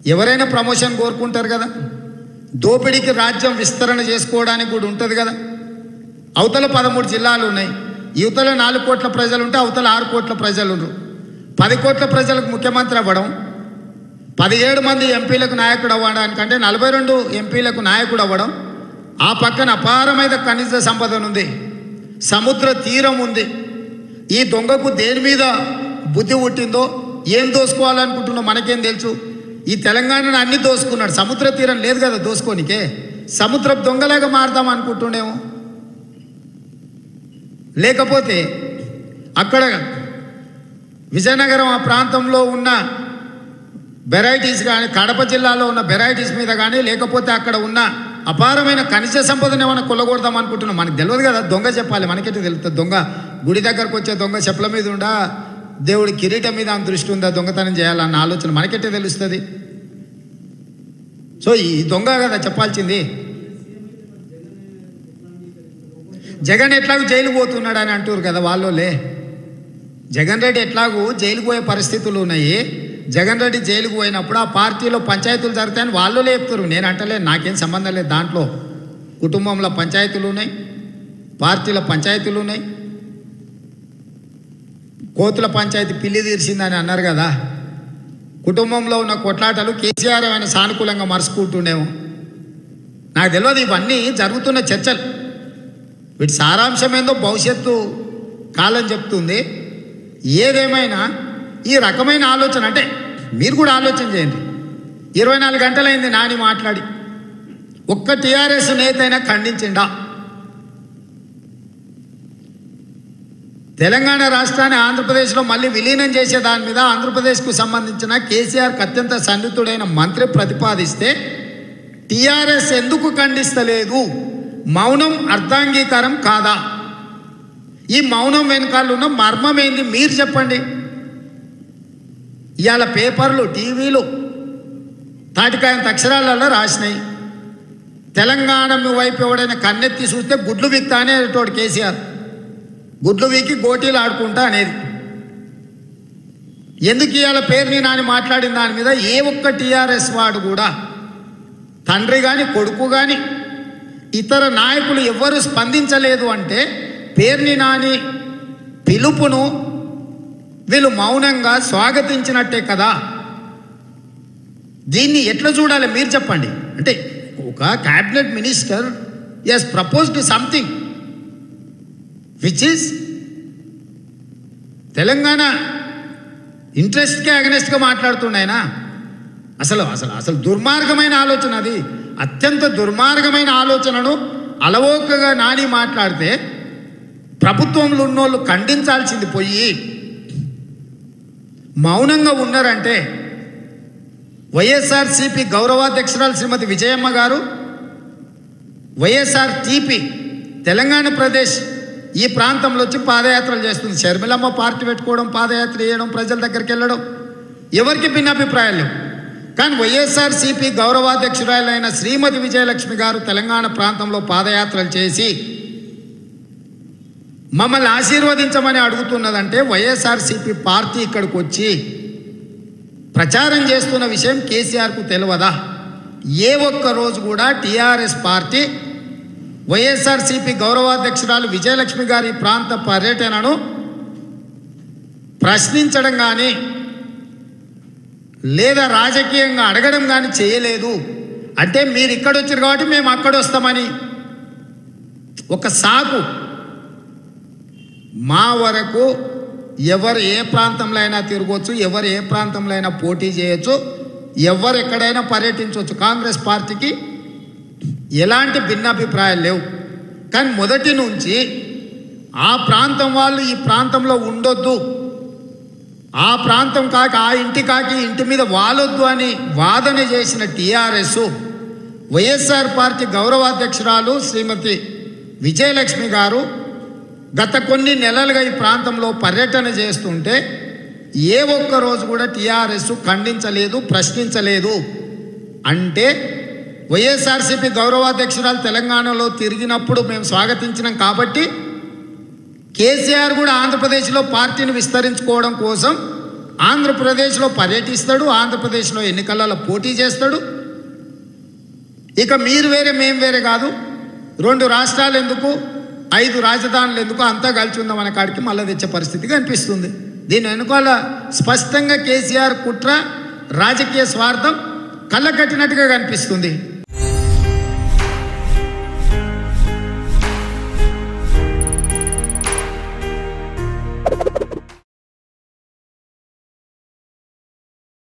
ఎవరైనా ప్రమోషన్ కోరుకుంటారు కదా దోపిడీకి రాజ్యం విస్తరణ చేసుకోవడానికి కూడా ఉంటుంది కదా అవతల పదమూడు జిల్లాలు ఉన్నాయి యువతల నాలుగు కోట్ల ప్రజలు ఉంటే అవతల ఆరు కోట్ల ప్రజలు ఉన్నారు పది కోట్ల ప్రజలకు ముఖ్యమంత్రి అవ్వడం పదిహేడు మంది ఎంపీలకు నాయకుడు అవ్వడానికంటే నలభై రెండు ఎంపీలకు నాయకుడు అవ్వడం ఆ పక్కన అపారమైన ఖనిజ సంపద ఉంది సముద్ర తీరం ఉంది ఈ దొంగకు దేని మీద బుద్ధి పుట్టిందో ఏం దోసుకోవాలనుకుంటున్నో మనకేం తెలుసు ఈ తెలంగాణను అన్ని దోసుకున్నాడు సముద్ర తీరం లేదు కదా దోసుకోనికే సముద్ర దొంగలాగా మారదాం అనుకుంటుండేమో లేకపోతే అక్కడ విజయనగరం ఆ ప్రాంతంలో ఉన్న వెరైటీస్ కానీ కడప జిల్లాలో ఉన్న వెరైటీస్ మీద కానీ లేకపోతే అక్కడ ఉన్న అపారమైన ఖనిజ సంపదను ఏమైనా కొల్లగొడదాం అనుకుంటున్నాం మనకు తెలియదు కదా దొంగ చెప్పాలి మనకెట్టు తెలుస్తుంది దొంగ గుడి దగ్గరకు వచ్చే దొంగ చెప్పుల మీద ఉండా దేవుడి కిరీటం మీద అంత దృష్టి ఉందా దొంగతనం చేయాలన్న ఆలోచన మనకెట్టే తెలుస్తుంది సో ఈ దొంగ కదా చెప్పాల్సింది జగన్ ఎట్లాగూ జైలు పోతున్నాడు అని అంటారు కదా వాళ్ళోలే జగన్ రెడ్డి ఎట్లాగూ జైలుకు పోయే పరిస్థితులు ఉన్నాయి జగన్ రెడ్డి జైలుకు పోయినప్పుడు ఆ పార్టీలో పంచాయతీలు జరుగుతాయని వాళ్ళు లేపుతారు నేను అంటలే నాకేం సంబంధం లేదు దాంట్లో కుటుంబంలో పంచాయతీలు ఉన్నాయి పార్టీల పంచాయతీలు ఉన్నాయి కోతుల పంచాయతీ పిల్లి తీర్చిందని అన్నారు కదా కుటుంబంలో ఉన్న కొట్లాటలు కేసీఆర్ ఏమైనా సానుకూలంగా మరుచుకుంటుండేమో నాకు తెలియదు ఇవన్నీ జరుగుతున్న చర్చలు వీటి సారాంశం ఏందో భవిష్యత్తు కాలం చెప్తుంది ఏదేమైనా ఈ రకమైన ఆలోచన అంటే మీరు కూడా ఆలోచన చేయండి ఇరవై నాలుగు గంటలైంది నాని మాట్లాడి ఒక్క టీఆర్ఎస్ నేత అయినా ఖండించిండా తెలంగాణ రాష్ట్రాన్ని ఆంధ్రప్రదేశ్లో మళ్ళీ విలీనం చేసే దాని మీద ఆంధ్రప్రదేశ్కు సంబంధించిన కేసీఆర్కి అత్యంత సన్నిహితుడైన మంత్రి ప్రతిపాదిస్తే టీఆర్ఎస్ ఎందుకు ఖండిస్తలేదు మౌనం అర్ధాంగీకారం కాదా ఈ మౌనం వెనకాల ఉన్న మర్మం ఏంది మీరు చెప్పండి ఇవాళ పేపర్లు టీవీలు తాటికాయంత అక్షరాలలో రాసినాయి తెలంగాణ వైపు ఎవడైనా కన్నెత్తి చూస్తే గుడ్లు విక్తా అనేటోడు కేసీఆర్ గుడ్లు వీకి గోటీలు ఆడుకుంటా అనేది ఎందుకు ఇవాళ పేరుని నాని మాట్లాడిన దాని మీద ఏ ఒక్క టీఆర్ఎస్ వాడు కూడా తండ్రి కానీ కొడుకు కానీ ఇతర నాయకులు ఎవ్వరు స్పందించలేదు అంటే పేర్ని నాని పిలుపును వీళ్ళు మౌనంగా స్వాగతించినట్టే కదా దీన్ని ఎట్లా చూడాలి మీరు చెప్పండి అంటే ఒక cabinet minister as proposed something which is Telangana ఇంట్రెస్ట్కే అగనెస్ట్గా మాట్లాడుతున్నాయనా అసలు అసలు అసలు దుర్మార్గమైన ఆలోచన అది అత్యంత దుర్మార్గమైన ఆలోచనను అలవోకగా నాని మాట్లాడితే ప్రభుత్వంలో ఉన్నోళ్ళు ఖండించాల్సింది పోయి మౌనంగా ఉన్నారంటే వైఎస్ఆర్సిపి గౌరవాధ్యక్షురాలు శ్రీమతి విజయమ్మ గారు వైఎస్ఆర్ టీపీ తెలంగాణ ప్రదేశ్ ఈ ప్రాంతంలో వచ్చి పాదయాత్రలు చేస్తుంది షర్మిలమ్మ పార్టీ పెట్టుకోవడం పాదయాత్ర చేయడం ప్రజల దగ్గరికి వెళ్ళడం ఎవరికి భిన్నాభిప్రాయాలు లేవు కానీ వైఎస్ఆర్సీపీ గౌరవాధ్యక్షురాలైన శ్రీమతి విజయలక్ష్మి గారు తెలంగాణ ప్రాంతంలో పాదయాత్రలు చేసి మమ్మల్ని ఆశీర్వదించమని అడుగుతున్నదంటే వైఎస్ఆర్సీపీ పార్టీ ఇక్కడికి వచ్చి ప్రచారం చేస్తున్న విషయం కేసీఆర్కు తెలియదా ఏ ఒక్క రోజు కూడా టీఆర్ఎస్ పార్టీ వైఎస్ఆర్సీపీ గౌరవాధ్యక్షురాలు విజయలక్ష్మి గారి ప్రాంత పర్యటనను ప్రశ్నించడం కానీ లేదా రాజకీయంగా అడగడం కానీ చేయలేదు అంటే మీరు ఇక్కడ వచ్చారు కాబట్టి మేము అక్కడ వస్తామని ఒక సాకు మా వరకు ఎవరు ఏ ప్రాంతంలో అయినా తిరగవచ్చు ఎవరు ఏ ప్రాంతంలో అయినా పోటీ చేయొచ్చు ఎవరు ఎక్కడైనా పర్యటించవచ్చు కాంగ్రెస్ పార్టీకి ఎలాంటి భిన్నాభిప్రాయాలు లేవు కానీ మొదటి నుంచి ఆ ప్రాంతం వాళ్ళు ఈ ప్రాంతంలో ఉండొద్దు ఆ ప్రాంతం కాక ఆ ఇంటి కాకి ఇంటి మీద వాలొద్దు అని వాదన చేసిన టీఆర్ఎస్ వైఎస్ఆర్ పార్టీ గౌరవాధ్యక్షురాలు శ్రీమతి విజయలక్ష్మి గారు గత కొన్ని నెలలుగా ఈ ప్రాంతంలో పర్యటన చేస్తుంటే ఏ ఒక్క రోజు కూడా టీఆర్ఎస్ ఖండించలేదు ప్రశ్నించలేదు అంటే వైఎస్ఆర్సీపీ గౌరవాధ్యక్షురాలు తెలంగాణలో తిరిగినప్పుడు మేము స్వాగతించినాం కాబట్టి కేసీఆర్ కూడా ఆంధ్రప్రదేశ్లో పార్టీని విస్తరించుకోవడం కోసం ఆంధ్రప్రదేశ్లో పర్యటిస్తాడు ఆంధ్రప్రదేశ్లో ఎన్నికలలో పోటీ చేస్తాడు ఇక మీరు వేరే మేము వేరే కాదు రెండు రాష్ట్రాలు ఎందుకు ఐదు రాజధానులు ఎందుకు అంతా కలిసి ఉందాం అనే కాడికి మళ్ళీ తెచ్చే పరిస్థితి కనిపిస్తుంది దీని వెనుకాల స్పష్టంగా కేసీఆర్ కుట్ర రాజకీయ స్వార్థం కళ్ళ కట్టినట్టుగా కనిపిస్తుంది